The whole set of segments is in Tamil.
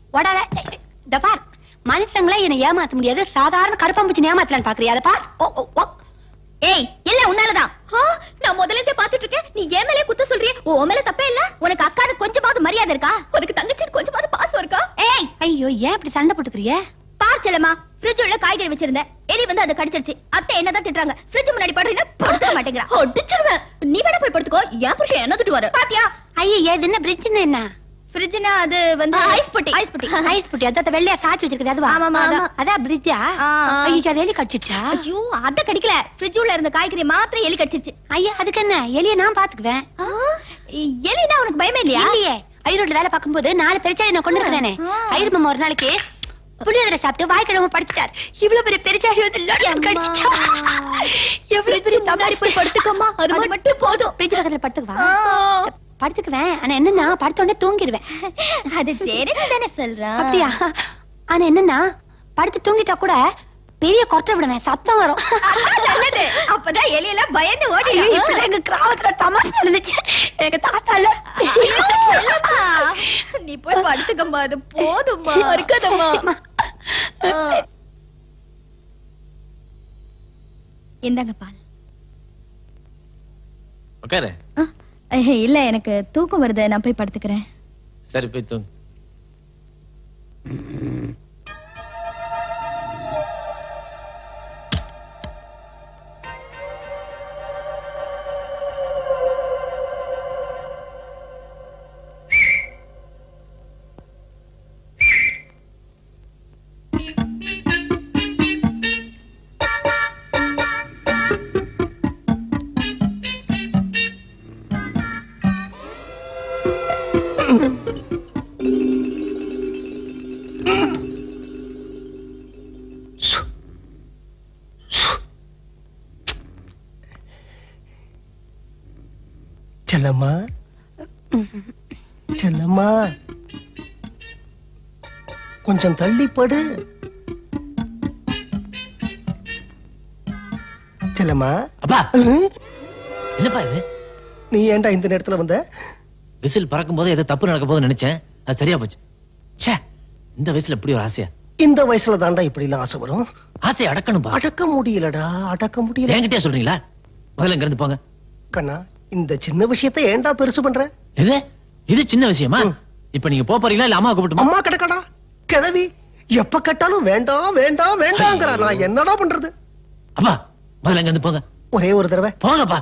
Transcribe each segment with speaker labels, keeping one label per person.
Speaker 1: ஓடாத இந்த பார் மனுஷங்கள என்ன ஏமாத்த முடியாது சாதாரண கருப்பாம்பூச்சி ஏமாத்தலான்னு பாக்குறியா அதை பார் ஓ, ஓ, ஓ.
Speaker 2: ஏய் இல்ல உன்னாலதான் நான் முதல்ல இருந்தே பாத்துட்டு இருக்கேன் நீ ஏன் மேலே குத்த சொல்றிய உன் மேல தப்பே இல்ல உனக்கு அக்கானு கொஞ்சமாவது மரியாதை இருக்கா உனக்கு தங்கச்சி கொஞ்சமாவது பாசம் இருக்கா ஏய்
Speaker 1: ஐயோ ஏன் இப்படி சண்டை போட்டுக்கிறிய
Speaker 2: பார் செல்லம்மா ஃப்ரிட்ஜ் உள்ள காய்கறி வச்சிருந்தேன் எலி வந்து அதை கடிச்சிருச்சு அத்தை என்னதான் திட்டுறாங்க ஃப்ரிட்ஜ் முன்னாடி படுறீங்க படுத்துக்க மாட்டேங்கிறா அடிச்சிருவேன் நீ வேணா போய் படுத்துக்கோ என் புருஷன் என்ன திட்டு வர பாத்தியா
Speaker 1: ஐயோ இது என்ன பிரிட்ஜ்னு என்ன
Speaker 2: ஃப்ரிட்ஜ்னா அது வந்து ஐஸ் பொட்டி ஐஸ் பொட்டி
Speaker 1: ஐஸ் புட்டி அதான் வெள்ளையா சாச்சி வச்சிருக்குது அதுவா
Speaker 2: ஆமாமா,
Speaker 1: அதான்.
Speaker 2: அதான்.
Speaker 1: அதான் பிரிட்ஜா
Speaker 2: ஆ.
Speaker 1: ஐயோ அது எலி கடிச்சிச்சா
Speaker 2: ஐயோ அத கடிக்கல ஃப்ரிட்ஜ் உள்ள இருந்த காய்கறி மாத்திரம் எலி கடிச்சிருச்சு
Speaker 1: ஐயா அதுக்கு என்ன எலிய நான் பாத்துக்குவேன்
Speaker 2: எலினா உனக்கு பயமே இல்லையா
Speaker 1: இல்லையே ஐரோட்ல வேலை பார்க்கும்போது நாலு பெருச்சாடி நான் கொண்டு இருக்கேனே
Speaker 2: ஆ.
Speaker 1: ஐயர் மாமா ஒரு நாளைக்கு புளியோதரை சாப்பிட்டு வாய்க்கிழமை படிச்சுட்டார் இவ்வளவு பெரிய பெருச்சாடி வந்து லொடக்கு கடிச்சிச்சா எவ்வளவு பெரிய
Speaker 2: முன்னாடி போய் படுத்துக்கோமா அது மட்டும் போதும்
Speaker 1: பிரிட்ஜ் பக்கத்துல படுத்துக்குவா படுத்துக்குவேன் ஆனா என்னன்னா படுத்த உடனே தூங்கிடுவேன்
Speaker 2: அது தெரிஞ்சு தானே சொல்றேன்
Speaker 1: அப்படியா ஆனா என்னன்னா படுத்து தூங்கிட்டா கூட பெரிய கொட்டை விடுவேன் சத்தம் வரும்
Speaker 2: நல்லது அப்பதான் எலியெல்லாம் பயந்து ஓடி
Speaker 1: ஐயோ, இப்படிலாம் எங்க கிராமத்துல தமாஷ் நடந்துச்சு எங்க தாத்தா இல்ல
Speaker 2: நீ போய் படுத்துக்கம்மா அது போதும்மா இருக்காதம்மா இந்தாங்க பால்
Speaker 3: உட்காரு
Speaker 2: இல்ல எனக்கு தூக்கம் வருது நான் போய் படுத்துக்கிறேன்
Speaker 3: சரி போய் தூங்கு
Speaker 4: செல்லம்மா செல்லம்மா கொஞ்சம் தள்ளி படு செல்லம்மா
Speaker 3: அப்பா
Speaker 4: ம்,
Speaker 3: என்னப்பா இது
Speaker 4: நீ ஏன்டா இந்த நேரத்துல வந்த
Speaker 3: விசில் பறக்கும் போது ஏதோ தப்பு நடக்க போது நினைச்சேன் அது சரியா போச்சு ச்சே இந்த வயசுல இப்படி ஒரு ஆசையா
Speaker 4: இந்த வயசுல தாண்டா இப்படி எல்லாம் ஆசை வரும்
Speaker 3: ஆசையை அடக்கணும்பா
Speaker 4: அடக்க முடியலடா அடக்க முடியல
Speaker 3: என்கிட்டயே சொல்றீங்களா முதல்ல இங்க இருந்து போங்க
Speaker 4: கண்ணா இந்த சின்ன விஷயத்தை ஏன்டா பெருசு பண்ற
Speaker 3: இது இது சின்ன விஷயமா
Speaker 4: ம்.
Speaker 3: இப்ப நீங்க போப் போறீங்களா இல்ல அம்மா கூப்பிட்டுமா
Speaker 4: அம்மா கிடக்கடா கிழவி எப்ப கேட்டாலும் வேண்டாம் வேண்டாம் வேண்டாங்கிறா நான் என்னடா பண்றது
Speaker 3: அப்பா முதல்ல இங்க இருந்து போங்க
Speaker 4: ஒரே ஒரு தடவை
Speaker 3: போங்கப்பா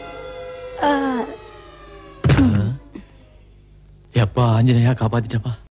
Speaker 3: எப்பா ஆஞ்சநேயா காப்பாத்திட்டப்பா